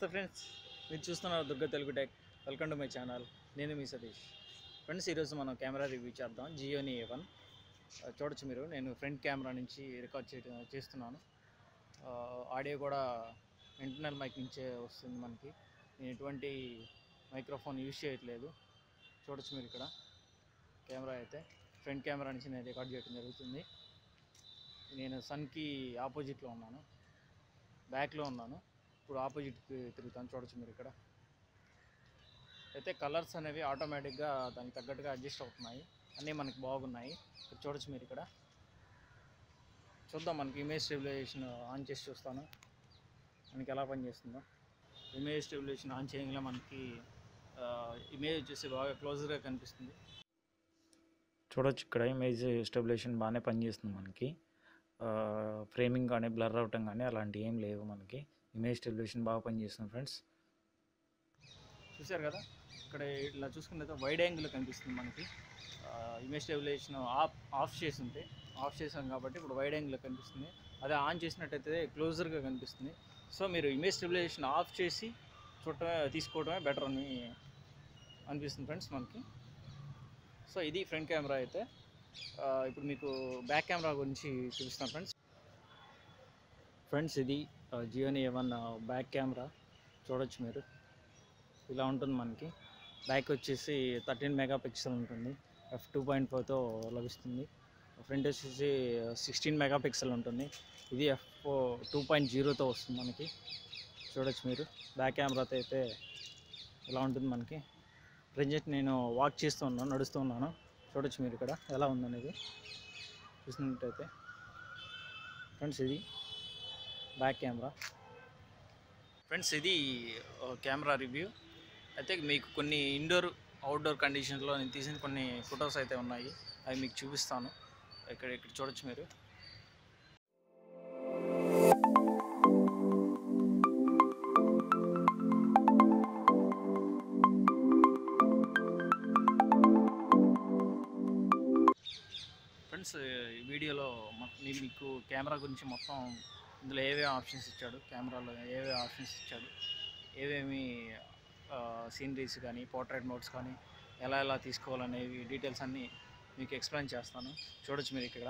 నమస్తే ఫ్రెండ్స్ మీరు చూస్తున్నారు Durga Telugu tech welcome to my channel నేను మీ సతీష్ ఫ్రెండ్స్ ఈరోజు మనం కెమెరా రివ్యూ చేద్దాం జియోని ఏ వన్ చూడొచ్చు మీరు నేను ఫ్రంట్ కెమెరా నుంచి రికార్డ్ చేయడం చేస్తున్నాను ఆ, ఆడియో కూడా ఇంటర్నల్ మైక్ నుంచే వస్తుంది మనకి నేను ఎటువంటి మైక్రోఫోన్ యూజ్ చేయట్లేదు చూడొచ్చు మీరు ఇక్కడ కెమెరా అయితే ఫ్రంట్ కెమెరా నుంచి నేను రికార్డ్ చేయడం జరుగుతుంది నేను సన్కి ఆపోజిట్లో ఉన్నాను బ్యాక్లో ఉన్నాను ఇప్పుడు ఆపోజిట్కి తిరుగుతాను చూడొచ్చు మీరు ఇక్కడ అయితే కలర్స్ అనేవి ఆటోమేటిక్గా దానికి తగ్గట్టుగా అడ్జస్ట్ అవుతున్నాయి అన్నీ మనకి బాగున్నాయి ఇక్కడ చూడొచ్చు మీరు ఇక్కడ చూద్దాం మనకి ఇమేజ్ స్టెబిలైజేషన్ ఆన్ చేసి చూస్తాను మనకి ఎలా పనిచేస్తుందో ఇమేజ్ స్టెబిలైజేషన్ ఆన్ చేయగానే మనకి ఇమేజ్ వచ్చేసి బాగా క్లోజ్గా కనిపిస్తుంది చూడొచ్చు ఇక్కడ ఇమేజ్ స్టెబిలైజేషన్ బాగానే పనిచేస్తుంది మనకి ఫ్రేమింగ్ కానీ బ్లర్ అవటం కానీ అలాంటివి ఏం లేవు మనకి ఇమేజ్ స్టెబిలైజేషన్ బాగా పనిచేస్తుంది ఫ్రెండ్స్ చూశారు కదా ఇక్కడ ఇలా చూసుకుంటే వైడ్ యాంగిల్ కనిపిస్తుంది మనకి ఇమేజ్ స్టెబిలైజేషన్ ఆఫ్ ఆఫ్ చేసి ఉంటే ఆఫ్ చేసాం కాబట్టి ఇప్పుడు వైడ్ యాంగిల్ కనిపిస్తుంది అదే ఆన్ చేసినట్టయితే క్లోజర్గా కనిపిస్తుంది సో మీరు ఇమేజ్ స్టెబిలైజేషన్ ఆఫ్ చేసి చూడటమే తీసుకోవడమే బెటర్ అని అనిపిస్తుంది ఫ్రెండ్స్ మనకి సో ఇది ఫ్రంట్ కెమెరా అయితే ఆ, ఇప్పుడు మీకు బ్యాక్ కెమెరా గురించి చూపిస్తాను ఫ్రెండ్స్ ఫ్రెండ్స్ ఇది జియోని ఏవన్ బ్యాక్ కెమెరా చూడొచ్చు మీరు ఇలా ఉంటుంది మనకి బ్యాక్ వచ్చేసి థర్టీన్ మెగా పిక్సెల్ ఉంటుంది ఎఫ్ టూ పాయింట్ ఫోర్తో లభిస్తుంది ఫ్రంట్ వచ్చేసి సిక్స్టీన్ మెగా పిక్సెల్ ఉంటుంది ఇది ఎఫ్ టూ పాయింట్ జీరోతో వస్తుంది మనకి చూడొచ్చు మీరు బ్యాక్ కెమెరాతో అయితే ఇలా ఉంటుంది మనకి ప్రజెంట్ నేను వాక్ చేస్తూ ఉన్నాను నడుస్తూ ఉన్నాను చూడొచ్చు మీరు ఇక్కడ ఎలా ఉందనేది చూసినట్టయితే ఫ్రెండ్స్ ఇది బ్యాక్ కెమెరా ఫ్రెండ్స్ ఇది కెమెరా రివ్యూ అయితే మీకు కొన్ని ఇండోర్ అవుట్డోర్ కండిషన్లో నేను తీసిన కొన్ని ఫొటోస్ అయితే ఉన్నాయి అవి మీకు చూపిస్తాను ఇక్కడ ఇక్కడ చూడొచ్చు మీరు ఫ్రెండ్స్ ఈ వీడియోలో మొ- నేను మీకు కెమెరా గురించి మొత్తం ఇందులో ఏవేమి ఆప్షన్స్ ఇచ్చాడు కెమెరాలో ఏవేవి ఆప్షన్స్ ఇచ్చాడు ఏవేమి సీనరీస్ కానీ పోర్ట్రేట్ మోడ్స్ కానీ ఎలా ఎలా తీసుకోవాలనేవి డీటెయిల్స్ అన్నీ మీకు ఎక్స్ప్లెయిన్ చేస్తాను చూడొచ్చు మీరు ఇక్కడ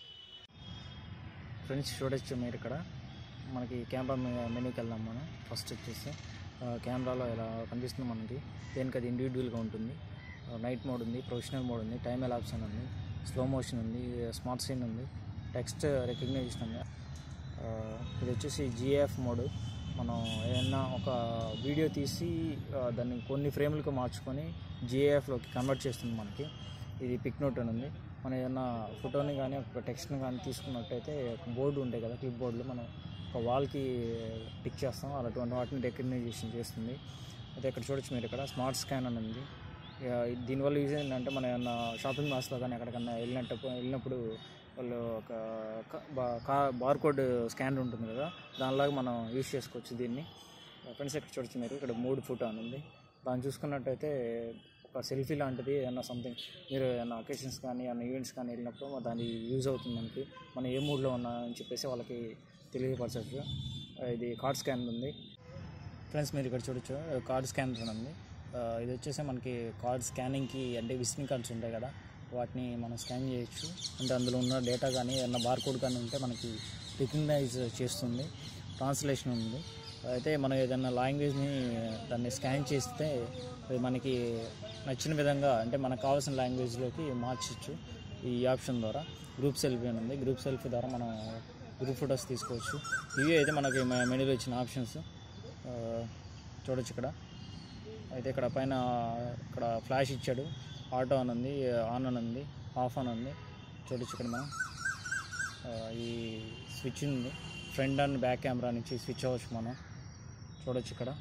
ఫ్రెండ్స్ చూడొచ్చు మీరు ఇక్కడ మనకి కెమెరా మెనూకి వెళ్దాం మనం ఫస్ట్ వచ్చేసి ఆ, కెమెరాలో ఇలా కనిపిస్తుంది మనకి దేనికి అది ఇండివిజువల్గా ఉంటుంది నైట్ మోడ్ ఉంది ప్రొఫెషనల్ మోడ్ ఉంది టైమ్ ఎలాప్షన్ ఉంది స్లో మోషన్ ఉంది స్మార్ట్ సీన్ ఉంది టెక్స్ట్ రికగ్నైజేషన్ ఉంది ఆ, ఇది వచ్చేసి జిఎఫ్ మోడ్ మనం ఏదైనా ఒక వీడియో తీసి ఆ, దాన్ని కొన్ని ఫ్రేమ్లకు మార్చుకొని జిఏఎఫ్లోకి కన్వర్ట్ చేస్తుంది మనకి ఇది పిక్ నోట్ అని ఉంది మనం ఏదైనా ఫోటోని కానీ ఒక టెక్స్ట్ని కానీ తీసుకున్నట్టయితే ఒక బోర్డు ఉంటాయి కదా క్లిప్ బోర్డులు మనం ఒక వాల్కి టిక్ చేస్తాం అలాంటి వాటిని రికగ్నైజేషన్ చేస్తుంది అయితే ఇక్కడ చూడొచ్చు మీరు ఇక్కడ స్మార్ట్ స్కాన్ అని ఉంది ఇక ఇది దీనివల్ల యూజ్ ఏంటంటే మనం ఏమన్నా షాపింగ్ మాల్స్లో కానీ ఎక్కడికన్నా వెళ్ళినట్టు వెళ్ళినప్పుడు వాళ్ళు ఒక క- బా- కా- బార్కోడ్ స్కానర్ ఉంటుంది కదా దానిలాగా మనం యూజ్ చేసుకోవచ్చు దీన్ని ఫ్రెండ్స్ ఇక్కడ చూడొచ్చు మీరు ఇక్కడ మూడు ఫోటో అని ఉంది దాన్ని చూసుకున్నట్టయితే ఒక సెల్ఫీ లాంటిది ఏమన్నా సంథింగ్ మీరు ఏమన్నా అకేషన్స్ కానీ ఏమన్నా ఈవెంట్స్ కానీ వెళ్ళినప్పుడు దాని యూజ్ అవుతుంది మనకి మనం ఏ మూడ్లో ఉన్నా అని చెప్పేసి వాళ్ళకి తెలియపరచచ్చు ఇది కార్డ్ స్కాన్ ఉంది ఫ్రెండ్స్ మీరు ఇక్కడ చూడొచ్చు కార్డ్ స్కానర్ అని ఉంది ఆ, ఇది వచ్చేసి మనకి కార్డ్ స్కానింగ్కి అంటే విజిటింగ్ కార్డ్స్ ఉంటాయి కదా వాటిని మనం స్కాన్ చేయొచ్చు అంటే అందులో ఉన్న డేటా కానీ ఏమన్నా బార్కోడ్ కానీ ఉంటే మనకి రికగ్నైజ్ చేస్తుంది ట్రాన్స్లేషన్ ఉంది అయితే మనం ఏదైనా లాంగ్వేజ్ని దాన్ని స్కాన్ చేస్తే అది మనకి నచ్చిన విధంగా అంటే మనకు కావాల్సిన లాంగ్వేజ్లోకి మార్చచ్చు ఈ ఆప్షన్ ద్వారా గ్రూప్ సెల్ఫీ అని ఉంది గ్రూప్ సెల్ఫీ ద్వారా మనం గ్రూప్ ఫొటోస్ తీసుకోవచ్చు ఇవి అయితే మనకి మ- మెనూలో ఇచ్చిన ఆప్షన్స్ ఆ, చూడొచ్చు ఇక్కడ అయితే ఇక్కడ పైన ఇక్కడ ఫ్లాష్ ఇచ్చాడు ఆటో అని ఉంది ఆన్ అని ఉంది ఆఫ్ అని ఉంది చూడొచ్చు ఇక్కడ మనం ఆ, ఈ స్విచ్ ఉంది ఫ్రంట్ అండ్ బ్యాక్ కెమెరా నుంచి స్విచ్ అవ్వచ్చు మనం చూడొచ్చు ఇక్కడ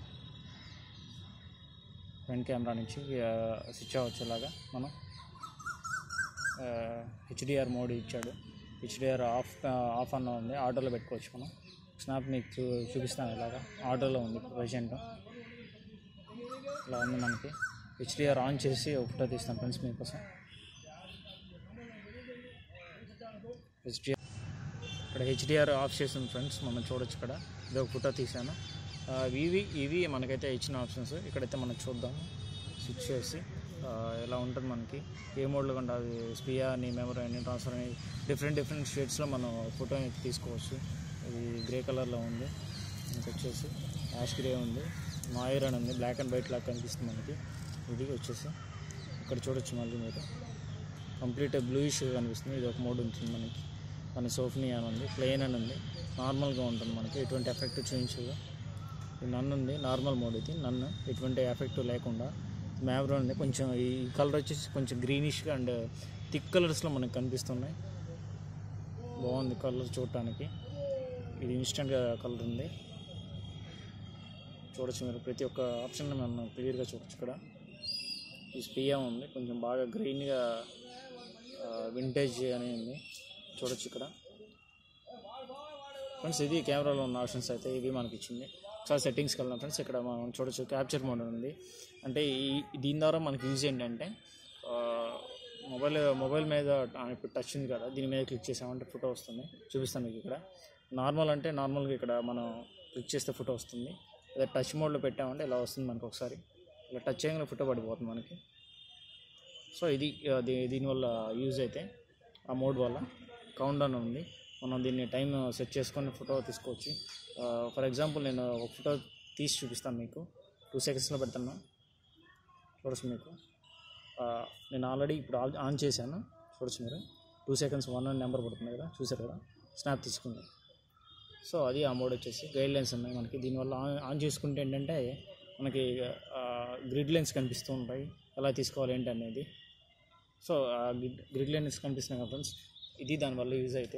ఫ్రంట్ కెమెరా నుంచి ఆ, స్విచ్ అవ్వచ్చు ఇలాగా మనం హెచ్డిఆర్ మోడ్ ఇచ్చాడు హెచ్డిఆర్ ఆఫ్ ఆఫ్ అన్న ఉంది ఆటోలో పెట్టుకోవచ్చు మనం స్నాప్ మీకు చూ చూపిస్తాను ఇలాగా ఆటోలో ఉంది ప్రజెంట్ ఇలా ఉంది మనకి హెచ్డిఆర్ ఆన్ చేసి ఒక ఫోటో తీస్తాను ఫ్రెండ్స్ మీకోసం హెచ్డిఆర్ ఇక్కడ హెచ్డిఆర్ ఆఫ్ చేసింది ఫ్రెండ్స్ మనం చూడొచ్చు ఇక్కడ ఇది ఒక ఫోటో తీసాను ఆ, ఇవి ఇవి మనకైతే ఇచ్చిన ఆప్షన్స్ ఇక్కడైతే మనం చూద్దాం స్విచ్ చేసి ఆ, ఎలా ఉంటుంది మనకి ఏ మోడ్లో కంటే అది స్పియా అని మెమరీ అని ట్రాన్స్ఫర్ అని డిఫరెంట్ డిఫరెంట్ షేడ్స్లో మనం ఫోటో అనేది తీసుకోవచ్చు ఇది గ్రే కలర్లో ఉంది మనకి వచ్చేసి యాష్ గ్రే ఉంది నాయర్ అని ఉంది బ్లాక్ అండ్ వైట్ లాగా కనిపిస్తుంది మనకి ఇది వచ్చేసి ఇక్కడ చూడొచ్చు మళ్ళీ మీరు కంప్లీట్ బ్లూయిష్ కనిపిస్తుంది ఇది ఒక మోడ్ ఉంటుంది మనకి మన సోఫ్నీ అని ఉంది ప్లెయిన్ అని ఉంది నార్మల్గా ఉంటుంది మనకి ఎటువంటి ఎఫెక్ట్ చూపించదు ఇది నన్ను ఉంది నార్మల్ మోడ్ ఇది నన్ను ఎటువంటి ఎఫెక్ట్ లేకుండా మ్యాబ్రో ఉంది కొంచెం ఈ కలర్ వచ్చేసి కొంచెం గ్రీనిష్గా అండ్ థిక్ కలర్స్లో మనకు కనిపిస్తున్నాయి బాగుంది కలర్ చూడటానికి ఇది ఇన్స్టెంట్గా కలర్ ఉంది చూడొచ్చు మీరు ప్రతి ఒక్క ఆప్షన్ మనం క్లియర్గా చూడొచ్చు ఇక్కడ ఈ స్పియా ఉంది కొంచెం బాగా గ్రీన్గా వింటేజ్ అని ఉంది చూడొచ్చు ఇక్కడ ఫ్రెండ్స్ ఇది కెమెరాలో ఉన్న ఆప్షన్స్ అయితే ఇవి మనకి ఇచ్చింది ఒకసారి సెట్టింగ్స్కి వెళ్దాం ఫ్రెండ్స్ ఇక్కడ మనం చూడొచ్చు క్యాప్చర్ మోడ్ ఉంది అంటే ఈ దీని ద్వారా మనకి యూజ్ ఏంటంటే ఆ, మొబైల్ మొబైల్ మీద ఆ, ఇప్పుడు టచ్ ఉంది కదా దీని మీద క్లిక్ చేసామంటే ఫోటో వస్తుంది చూపిస్తాను మీకు ఇక్కడ నార్మల్ అంటే నార్మల్గా ఇక్కడ మనం క్లిక్ చేస్తే ఫోటో వస్తుంది అదే టచ్ మోడ్లో పెట్టామంటే ఇలా వస్తుంది మనకు ఒకసారి ఇలా టచ్ చేయగానే ఫోటో పడిపోతుంది మనకి సో ఇది ఆ, దీ- దీనివల్ల యూజ్ అయితే ఆ మోడ్ వల్ల కౌంట్ డౌన్ ఉంది మనం దీన్ని టైం సెట్ చేసుకొని ఫోటో తీసుకోవచ్చు ఫర్ ఎగ్జాంపుల్ నేను ఒక ఫోటో తీసి చూపిస్తాను మీకు టూ సెకండ్స్లో పెడతాను చూడొచ్చు మీకు ఆ, నేను ఆల్రెడీ ఇప్పుడు ఆన్- ఆన్ చేశాను చూడొచ్చు మీరు టూ సెకండ్స్ వన్ అని నెంబర్ పడుతుంది కదా చూసారు కదా స్నాప్ తీసుకుంది సో అది ఆ మోడ్ వచ్చేసి గైడ్ లైన్స్ ఉన్నాయి మనకి దీనివల్ల ఆన్ ఆన్ చేసుకుంటే ఏంటంటే మనకి గ్రిడ్ లైన్స్ కనిపిస్తూ ఉంటాయి ఎలా తీసుకోవాలి ఏంటి అనేది సో ఆ గ్రిడ్ గ్రిడ్ లైన్స్ కనిపిస్తున్నాయి కదా ఫ్రెండ్స్ ఇది దానివల్ల యూజ్ అయితే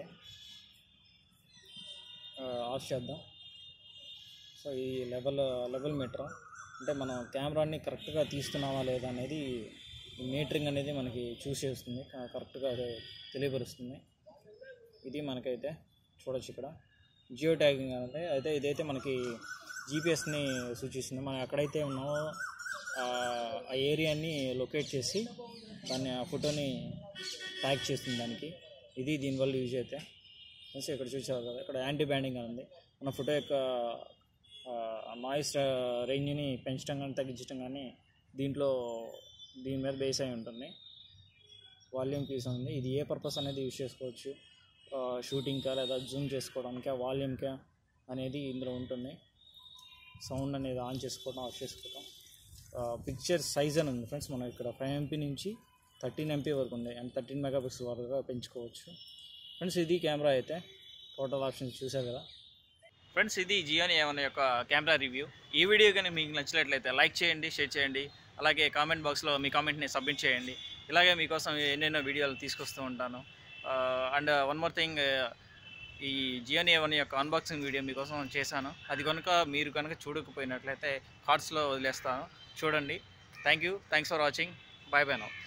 ఆ, ఆఫ్ చేద్దాం సో ఈ లెవెల్ లెవెల్ మీటర్ అంటే మనం కెమెరాని కరెక్ట్గా తీస్తున్నామా లేదా అనేది ఈ మీటరింగ్ అనేది మనకి చూస్ చేస్తుంది క- కరెక్ట్గా అదే తెలియపరుస్తుంది ఇది మనకైతే చూడొచ్చు ఇక్కడ జియో ట్యాగింగ్ అంటే అయితే ఇదైతే మనకి జీపీఎస్ని సూచిస్తుంది మనం ఎక్కడైతే ఉన్నామో ఆ ఆ ఏరియాని లొకేట్ చేసి దాన్ని ఆ ఫోటోని ట్యాగ్ చేస్తుంది దానికి ఇది దీనివల్ల యూజ్ అయితే ఫ్రెండ్స్ ఇక్కడ చూసారు కదా ఇక్కడ యాంటీ బ్యాండింగ్ అని ఉంది మన ఫోటో యొక్క నాయిస్ రేంజ్ని పెంచడం కానీ తగ్గించడం కానీ దీంట్లో దీని మీద బేస్ అయి ఉంటుంది వాల్యూమ్ పీస్ ఉంది ఇది ఏ పర్పస్ అనేది యూజ్ చేసుకోవచ్చు షూటింగ్కా లేదా జూమ్ చేసుకోవడానికి ఆ వాల్యూమ్కా అనేది ఇందులో ఉంటుంది సౌండ్ అనేది ఆన్ చేసుకోవడం ఆఫ్ చేసుకోవడం పిక్చర్ సైజ్ అని ఉంది ఫ్రెండ్స్ మనం ఇక్కడ ఫైవ్ ఎంపీ నుంచి థర్టీన్ ఎంపీ వరకు ఉంది అండ్ థర్టీన్ మెగాపిక్సెల్ వరకు పెంచుకోవచ్చు ఫ్రెండ్స్ ఇది కెమెరా అయితే టోటల్ ఆప్షన్స్ చూసారు కదా ఫ్రెండ్స్ ఇది జియోని ఏమన్న యొక్క కెమెరా రివ్యూ ఈ వీడియో కానీ మీకు నచ్చినట్లయితే లైక్ చేయండి షేర్ చేయండి అలాగే కామెంట్ బాక్స్లో మీ కామెంట్ని సబ్మిట్ చేయండి ఇలాగే మీకోసం ఎన్నెన్నో వీడియోలు తీసుకొస్తూ ఉంటాను అండ్ వన్ మోర్ థింగ్ ఈ జియోని ఏవన్ యొక్క అన్బాక్సింగ్ వీడియో మీకోసం చేశాను అది కనుక మీరు కనుక చూడకపోయినట్లయితే కార్డ్స్లో వదిలేస్తాను చూడండి thank you thanks for watching bye bye now